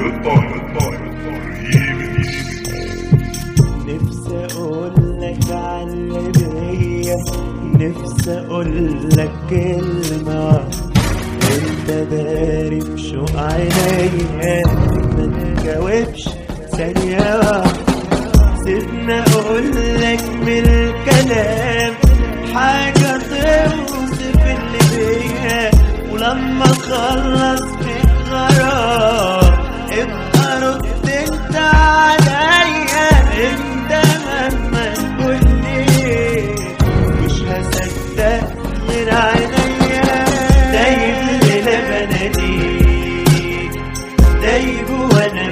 نفسي اقول لك على اللي بيا نفسي اقول لك كلمة انت داري بشوق عينيا ما تجاوبش ثانية واحدة سيبنا اقول لك من الكلام حاجة توصف اللي بيا ولما اخلص في الغرام ابقى رد انت عليا انت مهما تقول لي مش هصدق غير عينيا دايب ليلة بناديك دايب وانا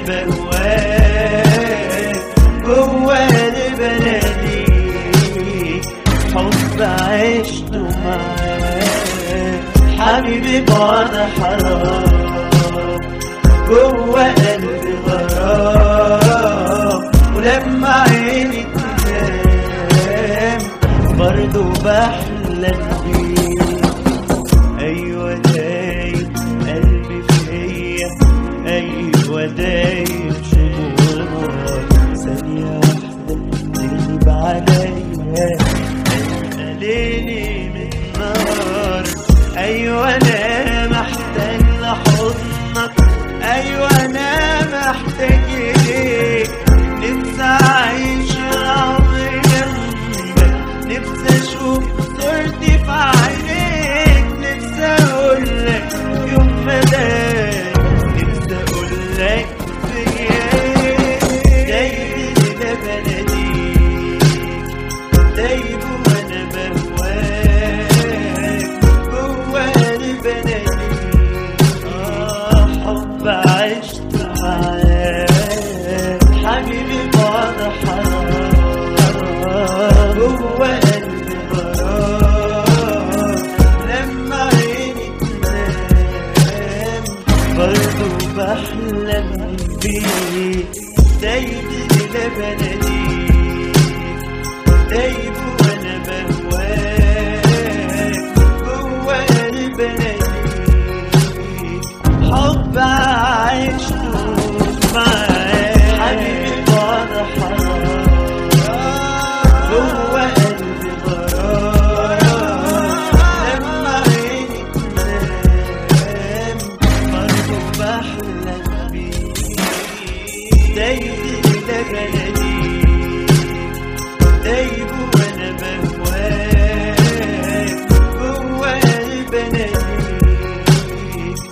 بهواك جوا قلب بناديك حب عشته معاك حبيبي بعد حرام جوا قلبي غرام ولما عيني تنام برضه بحلم بيك ايوه دايب قلبي فيا ايوه دايب شموع ثانية واحدة تغيب عليا انا ليلي من نار ايوه انا محتاج لحضنك ايوه انا محتاج اليك نفسي اعيش العمر جنبك نفسي اشوف صورتي في عينيك نفسي اقول لك يوم ما داك نفسي اقول لك فيا دايب ده بلدي دايب وانا بهواك جوا قلب بلدي اه حب عشت معاك حبيبي بعد حرام جوا قلبي غرام لما عيني تنام برضه بحلم بيك دايب إلى بلدي دايب وانا بهواك جوا قلب بلدي حب عشته معاك حبيبي بعد حرام جوا قلبي غرام لما عيني تنام برضه بحلم بيك دايب ده بلدي دايب وانا بهواك جوا قلب بلدي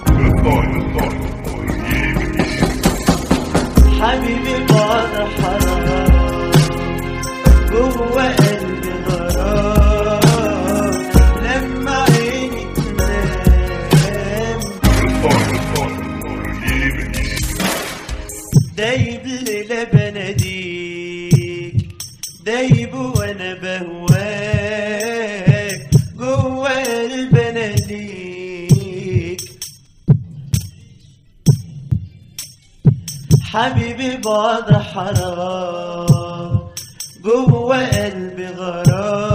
حبيبي بعد حرام جوا قلبي غرام لما عيني تنام دايب ليلة بناديك دايب وانا بهواك جوا قلب بناديك حبيبي بعد حرام جوا قلبي غرام